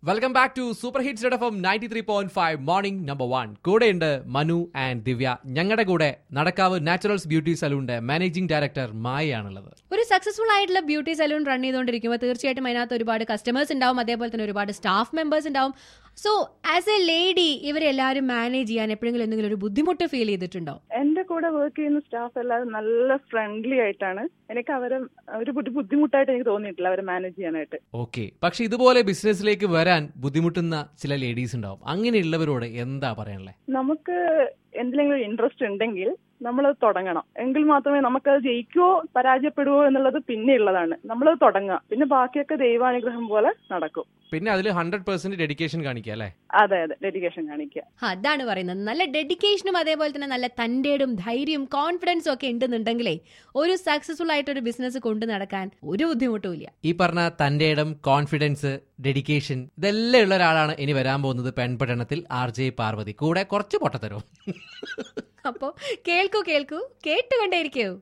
welcome back to super hits F M ninety three point five morning number one കൂടെയുണ്ട് Manu and Divya ഞങ്ങളുടെ കൂടെ Nadakkavu naturals beauty സലൂണിന്റെ managing director മായയാണുള്ളത് ഒരു successful ആയിട്ടുള്ള ബ്യൂട്ടി സലൂൺ റൺ ചെയ്തുകൊണ്ടിരിക്കുമ്പോൾ തീർച്ചയായിട്ടും അതിനകത്ത് ഒരുപാട് കസ്റ്റമേഴ്സ് ഉണ്ടാവും അതേപോലെ തന്നെ ഒരുപാട് സ്റ്റാഫ് മെമ്പേഴ്സ് ഉണ്ടാവും സോ ആസ് എ ലേഡി ഇവരെല്ലാവരും മാനേജ് ചെയ്യാൻ എപ്പോഴെങ്കിലും എന്തെങ്കിലും ഒരു ബുദ്ധിമുട്ട് ഫീൽ ചെയ്തിട്ടുണ്ടോ എന്റെ കൂടെ വർക്ക് ചെയ്യുന്ന സ്റ്റാഫ് എല്ലാവരും നല്ല ഫ്രണ്ട്ലി ആയിട്ടാണ് എനിക്ക് അവരെ ഒരു ബുദ്ധി- ബുദ്ധിമുട്ടായിട്ട് എനിക്ക് തോന്നിയിട്ടില്ല അവരെ മാനേജ് ചെയ്യാനായിട്ട് ഓക്കെ പക്ഷെ ഇതുപോലെ ബിസിനസ്സിലേക്ക് വരാൻ ബുദ്ധിമുട്ടുന്ന ചില ലേഡീസ് ഉണ്ടാവും അങ്ങനെയുള്ളവരോട് എന്താ പറയാനുള്ളത് നമുക്ക് എന്തിലെങ്കിലും ഇൻട്രസ്റ്റ് ഉണ്ടെങ്കിൽ നമ്മൾ തുടങ്ങണം എങ്കിൽ മാത്രമേ നമുക്കത് ജയിക്കുവോ പരാജയപ്പെടുവോ എന്നുള്ളത് പിന്നെ ഉള്ളതാണ് നമ്മളത് തുടങ്ങുക പിന്നെ ബാക്കിയൊക്കെ ദൈവാനുഗ്രഹം പോലെ നടക്കും പിന്നെ അതിൽ ഹൺഡ്രഡ് പെർസെന്റ് ഡെഡിക്കേഷൻ കാണിക്കുക അല്ലേ അതെ അതെ ഡെഡിക്കേഷൻ കാണിക്കുക അതാണ് പറയുന്നത് നല്ല ഡെഡിക്കേഷനും അതേപോലെ തന്നെ നല്ല തന്റേടും ധൈര്യവും കോൺഫിഡൻസും ഒക്കെ ഉണ്ടെന്നുണ്ടെങ്കിലേ ഒരു സക്സസ്ഫുൾ ആയിട്ടൊരു ബിസിനസ് കൊണ്ടു നടക്കാൻ ഒരു ബുദ്ധിമുട്ടും ഇല്ല ഈ പറഞ്ഞ തന്റെ ഇടം കോൺഫിഡൻസ് ഡെഡിക്കേഷൻ ഇതെല്ലാം ഉള്ള ഒരാളാണ് ഇനി വരാൻ പോകുന്നത് പെൺപട്ടണത്തിൽ ആർ ജെ പാർവതി കൂടെ കുറച്ച് പൊട്ടത്തരവും അപ്പോൾ കേൾക്കൂ കേൾക്കൂ കേട്ടുകൊണ്ടേയിരിക്കൂ